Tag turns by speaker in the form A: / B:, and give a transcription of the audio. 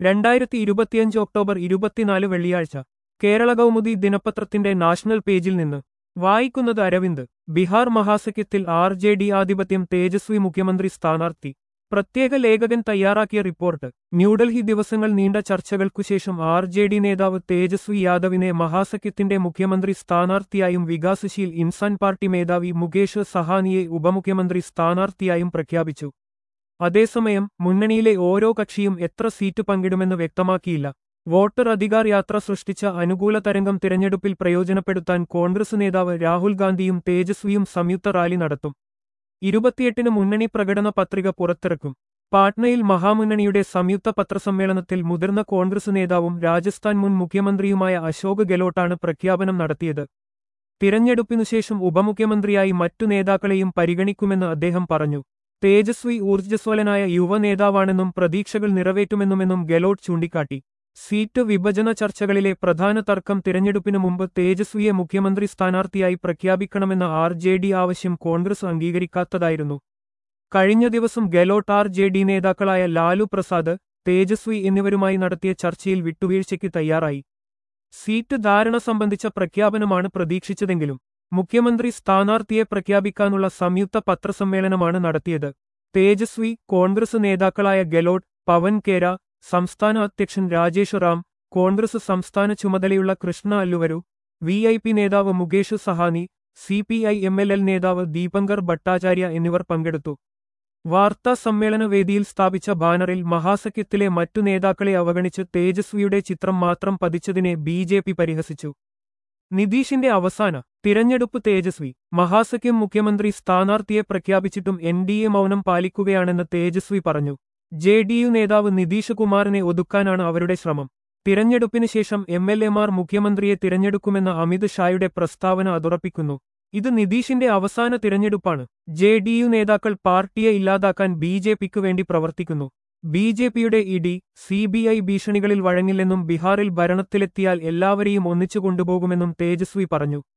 A: രണ്ടായിരത്തി ഇരുപത്തിയഞ്ച് ഒക്ടോബർ ഇരുപത്തിനാല് വെള്ളിയാഴ്ച കേരള കൗമുദി ദിനപത്രത്തിന്റെ നാഷണൽ പേജിൽ നിന്ന് വായിക്കുന്നത് അരവിന്ദ് ബിഹാർ മഹാസഖ്യത്തിൽ ആർ ജെ ഡി ആധിപത്യം തേജസ്വി മുഖ്യമന്ത്രി സ്ഥാനാർത്ഥി പ്രത്യേക ലേഖകൻ തയ്യാറാക്കിയ റിപ്പോർട്ട് ന്യൂഡൽഹി ദിവസങ്ങൾ നീണ്ട ചർച്ചകൾക്കുശേഷം ആർ ജെ ഡി നേതാവ് തേജസ്വി യാദവിനെ മഹാസഖ്യത്തിന്റെ മുഖ്യമന്ത്രി സ്ഥാനാർത്ഥിയായും വികാസശീൽ ഇൻസാൻ പാർട്ടി മേധാവി മുകേഷ് സഹാനിയെ ഉപമുഖ്യമന്ത്രി സ്ഥാനാർത്ഥിയായും പ്രഖ്യാപിച്ചു അതേസമയം മുന്നണിയിലെ ഓരോ കക്ഷിയും എത്ര സീറ്റ് പങ്കിടുമെന്ന് വ്യക്തമാക്കിയില്ല വോട്ടർ അധികാർ യാത്ര സൃഷ്ടിച്ച അനുകൂല തരംഗം തിരഞ്ഞെടുപ്പിൽ പ്രയോജനപ്പെടുത്താൻ കോൺഗ്രസ് നേതാവ് രാഹുൽ ഗാന്ധിയും തേജസ്വിയും സംയുക്ത റാലി നടത്തും ഇരുപത്തിയെട്ടിന് മുന്നണി പ്രകടന പത്രിക പുറത്തിറക്കും പാട്നയിൽ മഹാമുന്നണിയുടെ സംയുക്ത പത്രസമ്മേളനത്തിൽ മുതിർന്ന കോൺഗ്രസ് നേതാവും രാജസ്ഥാൻ മുൻ മുഖ്യമന്ത്രിയുമായ അശോക് ഗെലോട്ടാണ് പ്രഖ്യാപനം നടത്തിയത് തിരഞ്ഞെടുപ്പിനുശേഷം ഉപമുഖ്യമന്ത്രിയായി മറ്റു നേതാക്കളെയും പരിഗണിക്കുമെന്ന് അദ്ദേഹം പറഞ്ഞു തേജസ്വി ഊർജ്ജസ്വലനായ യുവ നേതാവാണെന്നും പ്രതീക്ഷകൾ നിറവേറ്റുമെന്നുമെന്നും ഗെലോട്ട് ചൂണ്ടിക്കാട്ടി സീറ്റ് വിഭജന ചർച്ചകളിലെ പ്രധാന തർക്കം തിരഞ്ഞെടുപ്പിനു മുമ്പ് തേജസ്വിയെ മുഖ്യമന്ത്രി സ്ഥാനാർത്ഥിയായി പ്രഖ്യാപിക്കണമെന്ന ആർ ജെ ഡി ആവശ്യം കോൺഗ്രസ് അംഗീകരിക്കാത്തതായിരുന്നു കഴിഞ്ഞ ദിവസം ഗെലോട്ട് ആർ ജെ ഡി നേതാക്കളായ ലാലു പ്രസാദ് തേജസ്വി എന്നിവരുമായി നടത്തിയ ചർച്ചയിൽ വിട്ടുവീഴ്ചയ്ക്ക് തയ്യാറായി സീറ്റ് ധാരണ സംബന്ധിച്ച പ്രഖ്യാപനമാണ് പ്രതീക്ഷിച്ചതെങ്കിലും മുഖ്യമന്ത്രി സ്ഥാനാർത്ഥിയെ പ്രഖ്യാപിക്കാനുള്ള സംയുക്ത പത്രസമ്മേളനമാണ് നടത്തിയത് തേജസ്വി കോൺഗ്രസ് നേതാക്കളായ ഗെലോട്ട് പവൻ കേര സംസ്ഥാന അധ്യക്ഷൻ രാജേഷ് റാം കോൺഗ്രസ് സംസ്ഥാന ചുമതലയുള്ള Krishna Allavaru V I P നേതാവ് Mukesh Sahani C P I M L L നേതാവ് ദീപങ്കർ ഭട്ടാചാര്യ എന്നിവർ പങ്കെടുത്തു വാർത്താ സമ്മേളന വേദിയിൽ സ്ഥാപിച്ച ബാനറിൽ മഹാസഖ്യത്തിലെ മറ്റു നേതാക്കളെ അവഗണിച്ച് തേജസ്വിയുടെ ചിത്രം മാത്രം പതിച്ചതിനെ ബി ജെ പി പരിഹസിച്ചു നിതീഷിന്റെ അവസാന തിരഞ്ഞെടുപ്പ് തേജസ്വി മഹാസഖ്യം മുഖ്യമന്ത്രി സ്ഥാനാർത്ഥിയെ പ്രഖ്യാപിച്ചിട്ടും എൻ ഡി എ മൗനം പാലിക്കുകയാണെന്ന് തേജസ്വി പറഞ്ഞു ജെ ഡി യു നേതാവ് നിതീഷ് കുമാറിനെ ഒതുക്കാനാണ് അവരുടെ ശ്രമം തിരഞ്ഞെടുപ്പിന് ശേഷം എം എൽ എമാർ മുഖ്യമന്ത്രിയെ തിരഞ്ഞെടുക്കുമെന്ന അമിത് ഷായുടെ പ്രസ്താവന അതുറപ്പിക്കുന്നു ഇത് നിതീഷിന്റെ അവസാന തിരഞ്ഞെടുപ്പാണ് ജെ ഡി യു നേതാക്കൾ പാർട്ടിയെ ഇല്ലാതാക്കാൻ ബി ജെ പിക്ക് വേണ്ടി പ്രവർത്തിക്കുന്നു ബി ജെ പിയുടെ ഇഡി സി ബി ഐ ഭീഷണികളിൽ വഴങ്ങില്ലെന്നും ബീഹാറിൽ ഭരണത്തിലെത്തിയാൽ എല്ലാവരെയും ഒന്നിച്ചു കൊണ്ടുപോകുമെന്നും തേജസ്വി പറഞ്ഞു